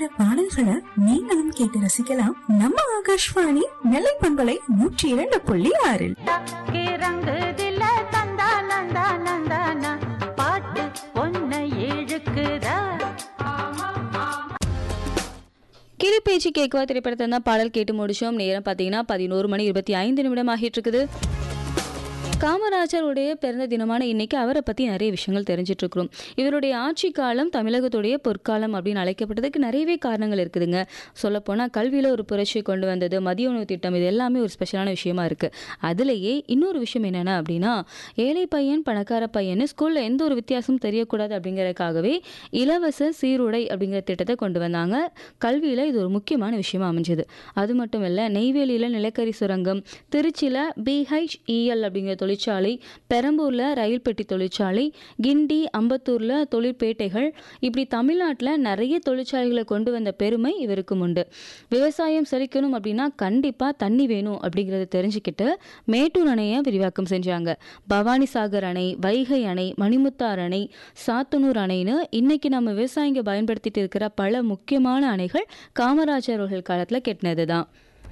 பாடல்களை நீங்களும் கேட்டு ரசிக்கலாம் நம்ம ஆகாஷ்வாணி நெல்லை பண்பலை நூற்றி இரண்டு புள்ளி ஆறில் தக்கி ரங்குதில தந்தா நந்தா நந்தானா பாட்டு பொன்னை இழுக்குதா கிளிப்பேச்சு கேட்கவா திரைப்படத்தை தான் பாடல் கேட்டு முடிச்சோம் நேரம் பார்த்தீங்கன்னா பதினோரு மணி இருபத்தி ஐந்து நிமிடம் ஆகிட்டு இருக்குது காமராஜருடைய பிறந்த தினமான இன்னைக்கு அவரை பற்றி நிறைய விஷயங்கள் தெரிஞ்சிட்டு இருக்கிறோம் இவருடைய ஆட்சி காலம் தமிழகத்துடைய பொற்காலம் அப்படின்னு அழைக்கப்பட்டதுக்கு நிறையவே காரணங்கள் இருக்குதுங்க சொல்லப்போனால் கல்வியில் ஒரு புரட்சி கொண்டு வந்தது மதிய உணவு திட்டம் இது எல்லாமே ஒரு ஸ்பெஷலான விஷயமா இருக்குது அதுலேயே இன்னொரு விஷயம் என்னென்ன அப்படின்னா ஏழை பையன் பணக்கார பையன் ஸ்கூலில் எந்த ஒரு வித்தியாசமும் தெரியக்கூடாது அப்படிங்கறதுக்காகவே இலவச சீருடை அப்படிங்கிற திட்டத்தை கொண்டு வந்தாங்க கல்வியில் இது ஒரு முக்கியமான விஷயமா அமைஞ்சது அது மட்டும் இல்லை நெய்வேலியில் நிலக்கரி சுரங்கம் திருச்சியில் பிஹெச்இஎல் அப்படிங்கிற தொழிற்சாலை பெரம்பூரில் ரயில் பெட்டி தொழிற்சாலை கிண்டி அம்பத்தூரில் தொழிற்பேட்டைகள் இப்படி தமிழ்நாட்டில் நிறைய தொழிற்சாலைகளை கொண்டு வந்த பெருமை இவருக்கு உண்டு விவசாயம் செழிக்கணும் அப்படின்னா கண்டிப்பாக தண்ணி வேணும் அப்படிங்கிறத தெரிஞ்சுக்கிட்டு மேட்டூர் அணையை விரிவாக்கம் செஞ்சாங்க பவானி சாகர் அணை வைகை அணை மணிமுத்தார் அணை சாத்தனூர் அணைன்னு இன்னைக்கு நம்ம விவசாயிங்க பயன்படுத்திட்டு இருக்கிற பல முக்கியமான அணைகள் காமராஜர் அவர்கள் காலத்தில் கெட்டினது தான்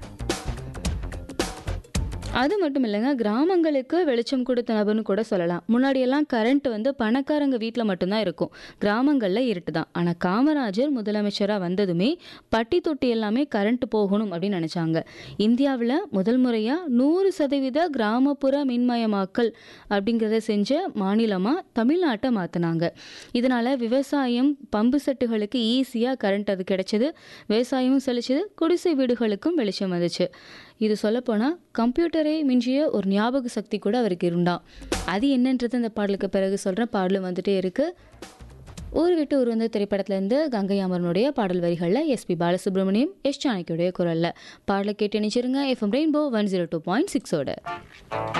அது மட்டும் இல்லைங்க கிராமங்களுக்கு வெளிச்சம் கொடுத்த நபர்னு கூட சொல்லலாம் முன்னாடியெல்லாம் கரண்ட் வந்து பணக்காரங்க வீட்டில் மட்டும்தான் இருக்கும் கிராமங்களில் இருட்டு தான் ஆனால் காமராஜர் முதலமைச்சராக வந்ததுமே பட்டி தொட்டி எல்லாமே கரண்ட் போகணும் அப்படின்னு நினச்சாங்க இந்தியாவில் முதல் முறையாக நூறு சதவீத கிராமப்புற மின்மயமாக்கல் அப்படிங்கிறத செஞ்ச மாநிலமாக தமிழ்நாட்டை மாற்றினாங்க இதனால் விவசாயம் பம்பு செட்டுகளுக்கு ஈஸியாக கரண்ட் அது கிடைச்சது விவசாயமும் செழிச்சது குடிசை வீடுகளுக்கும் வெளிச்சம் வந்துச்சு இது சொல்லப்போனால் கம்ப்யூட்டரை மிஞ்சிய ஒரு ஞாபக சக்தி கூட அவருக்கு இருந்தான் அது என்னன்றது அந்த பாடலுக்கு பிறகு சொல்கிறேன் பாடலும் வந்துட்டே இருக்கு ஊர் விட்டு ஊர் வந்த திரைப்படத்துலேருந்து கங்கை அமரனுடைய பாடல் வரிகளில் எஸ்பி பாலசுப்ரமணியம் எஸ் ஜானகியுடைய குரலில் பாடலை கேட்டு நினைச்சிருங்க FM rainbow one zero two point சிக்ஸோட